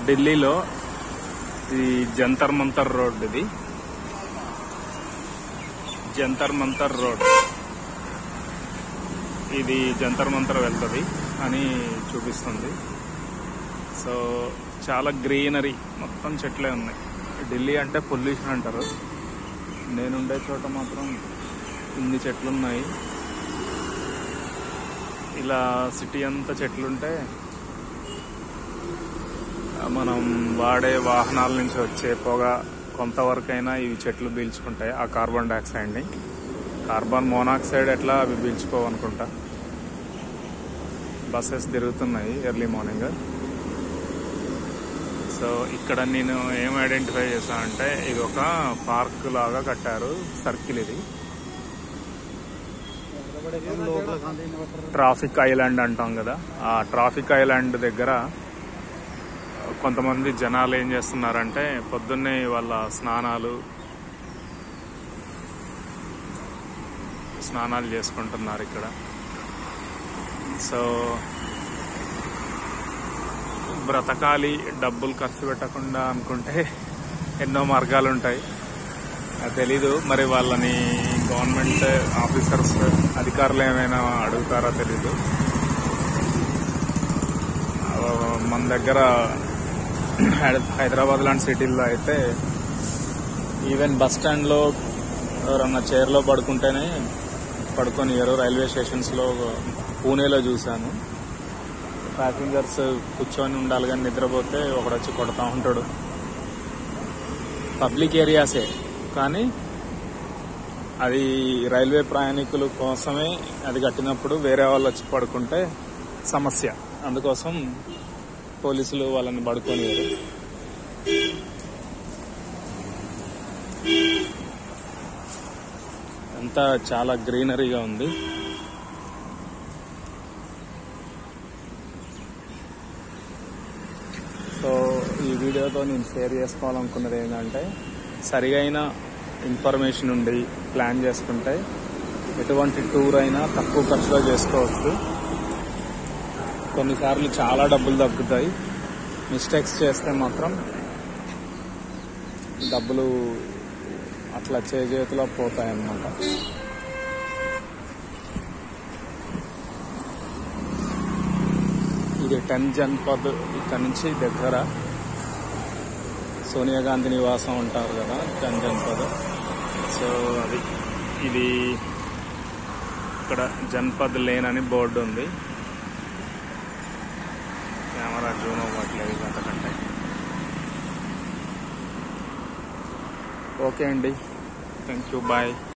ఢిల్లీలో ఇది జంతర్ మంతర్ రోడ్ ఇది జంతర్ మంతర్ రోడ్ ఇది జంతర్ మంతర్ వెళ్తుంది అని చూపిస్తుంది సో చాలా గ్రీనరీ మొత్తం చెట్లే ఉన్నాయి ఢిల్లీ అంటే పొల్యూషన్ అంటారు నేనుండే చోట మాత్రం ఇన్ని చెట్లు ఉన్నాయి ఇలా సిటీ అంతా చెట్లుంటే మనం వాడే వాహనాల నుంచి వచ్చే పొగ కొంతవరకైనా ఇవి చెట్లు పీల్చుకుంటాయి ఆ కార్బన్ డైఆక్సైడ్ని కార్బన్ మోనాక్సైడ్ ఎట్లా అవి పీల్చుకోవనుకుంటా బస్సెస్ తిరుగుతున్నాయి ఎర్లీ మార్నింగ్ సో ఇక్కడ నేను ఏం ఐడెంటిఫై చేశా అంటే ఇది ఒక పార్క్ లాగా కట్టారు సర్కిల్ ఇది ట్రాఫిక్ ఐలాండ్ అంటాం కదా ఆ ట్రాఫిక్ ఐలాండ్ దగ్గర కొంతమంది జనాలు ఏం చేస్తున్నారంటే పొద్దున్నే వాళ్ళ స్నానాలు స్నానాలు చేసుకుంటున్నారు ఇక్కడ సో బ్రతకాలి డబ్బులు ఖర్చు పెట్టకుండా అనుకుంటే ఎన్నో మార్గాలు ఉంటాయి అది తెలీదు మరి వాళ్ళని గవర్నమెంట్ ఆఫీసర్స్ అధికారులు ఏమైనా అడుగుతారో తెలీదు ఆ, మన దగ్గర హై- హైదరాబాద్ లాంటి సిటీల్లో అయితే ఈవెన్ బస్ స్టాండ్లో ఎవరన్నా చైర్లో పడుకుంటేనే పడుకొనియరు రైల్వే స్టేషన్స్లో పూణేలో చూశాను ప్యాసింజర్స్ కూర్చొని ఉండాలి కానీ నిద్రపోతే ఒకడొచ్చి కొడతా ఉంటాడు పబ్లిక్ ఏరియాసే కానీ అది రైల్వే ప్రయాణికుల కోసమే అది కట్టినప్పుడు వేరే వాళ్ళు వచ్చి పడుకుంటే సమస్య అందుకోసం పోలీసులు వాళ్ళని పడుకొని అంతా చాలా గ్రీనరీగా ఉంది సో ఈ వీడియోతో నేను షేర్ చేసుకోవాలనుకున్నది ఏంటంటే సరిగైన ఇన్ఫర్మేషన్ ఉండి ప్లాన్ చేసుకుంటే ఎటువంటి టూర్ అయినా తక్కువ ఖర్చులో చేసుకోవచ్చు కొన్నిసార్లు చాలా డబ్బులు తగ్గుతాయి మిస్టేక్స్ చేస్తే మాత్రం డబ్బులు అట్లా చేతిలో పోతాయి అన్నమాట ఇది టెన్ జన్పద్ ఇక్కడ నుంచి దగ్గర సోనియా గాంధీ నివాసం ఉంటారు కదా టెన్ జన్పద్ సో అది ఇది ఇక్కడ జన్పద్ లేన్ అని బోర్డు ఉంది కెమెరా జూమ్ అవ్వట్లేదు అంతకంటే ఓకే అండి థ్యాంక్ యూ బాయ్